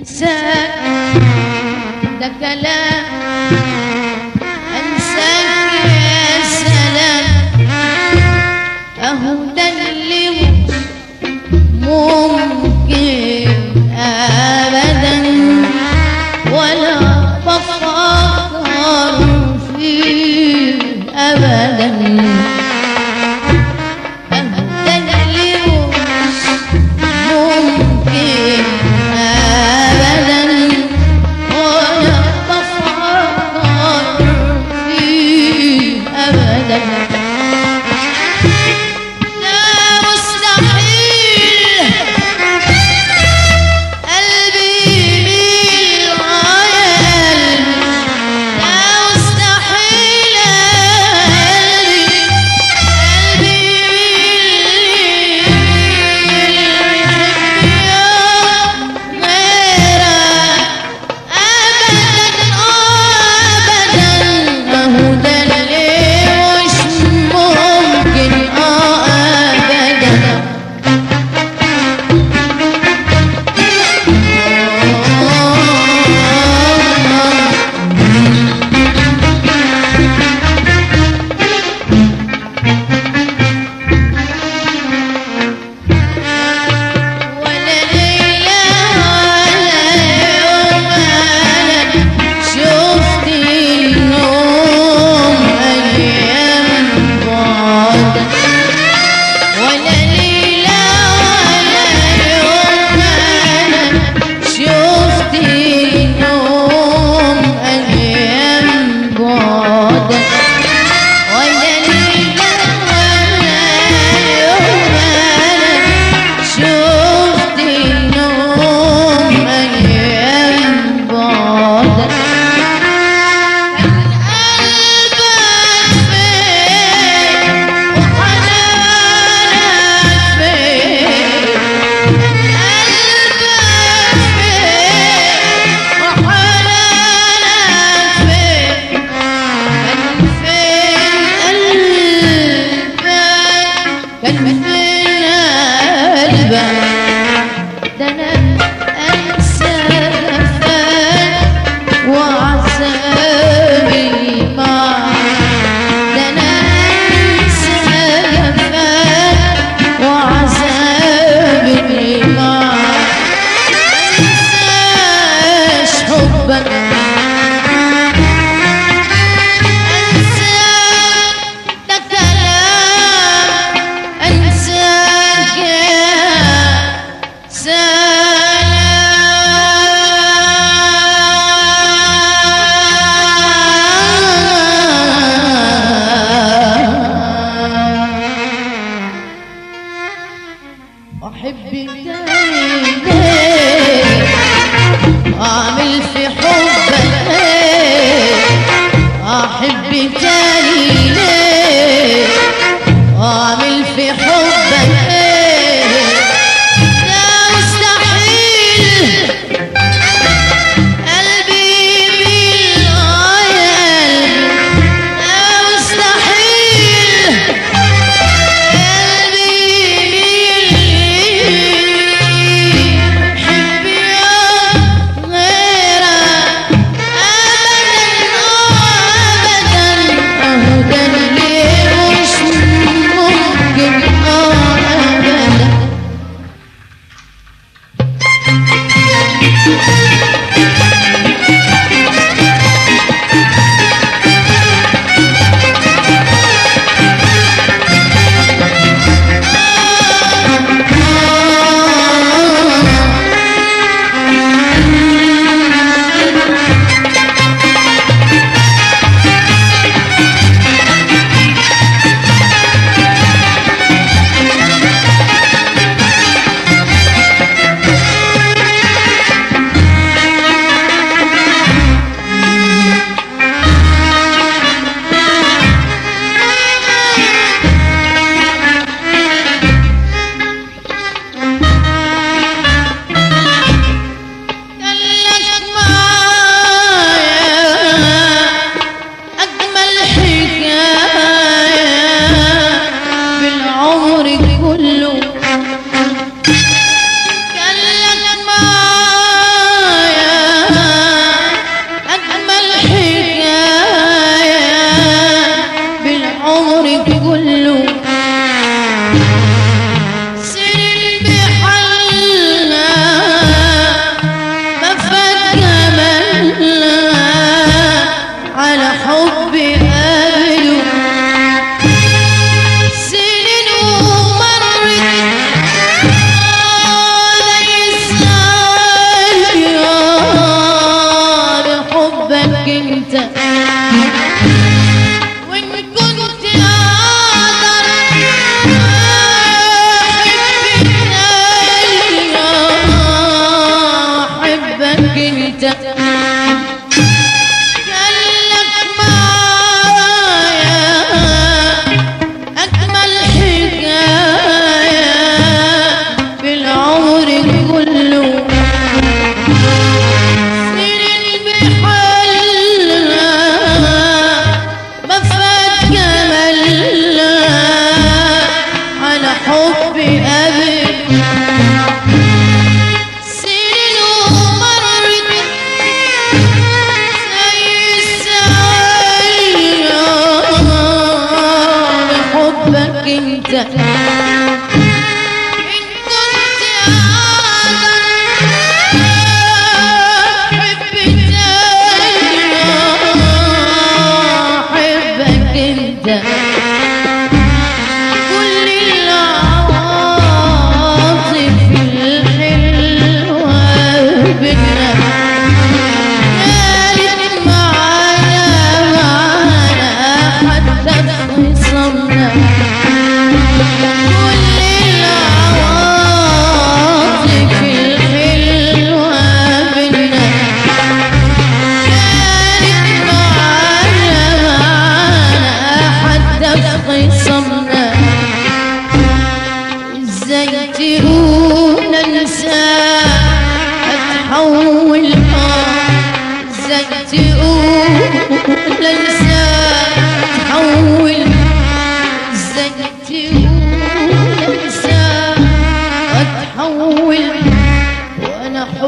انساك ده كلام انساك يا سلام اهو ده اللي ممكن ابدا ولا بفكر فيه ابدا اهو ده اللي ممكن ابدا ولا بفكر فيه ابدا لا مستحيل قلبي يميل غير لا مستحيل قلبي قلبي يميل غيرك أبدا أبدا أهو ده اللي مش ممكن أبدا ولا ليلة ولا يوم أنا شفت النوم أيام بعدك ولا ليلة ولا يوم أنا شفت النوم أيام بعدك ولا ليلة ولا يوم أنا شفت النوم أيام بعدك كان قلبك فين وحنانك فين قلبك فين وحنانك فين كان فين قلبك كان فين قلبك ده انا انسى جفاك وعذابي معك ده انا انسى جفاك وعذابي معك انساش حبك انساك ده كلام انساك يا سلام أحب تاني ليه أعمل في حبك إيه أحب تاني ليه أعمل في حبك إيه لا مستحيل قلبي يميل غير لا مستحيل قلبي يحب يا غيرك أبدا أبدا أهو ده اللي مش ممكن أبدا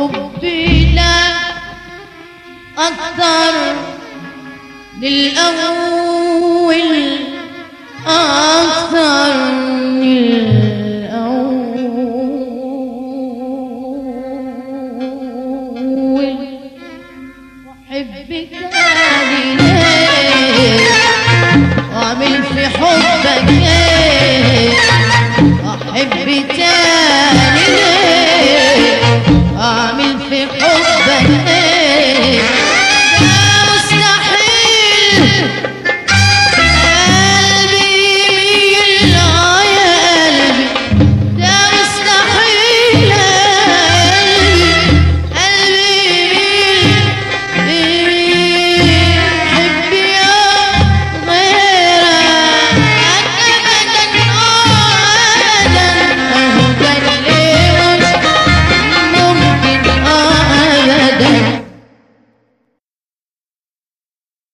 حبي لك أكثر للأول أكثر للأول وحبك ليه وأعمل في حبك ايه أحب تاني ليه أعمل في حبك ايه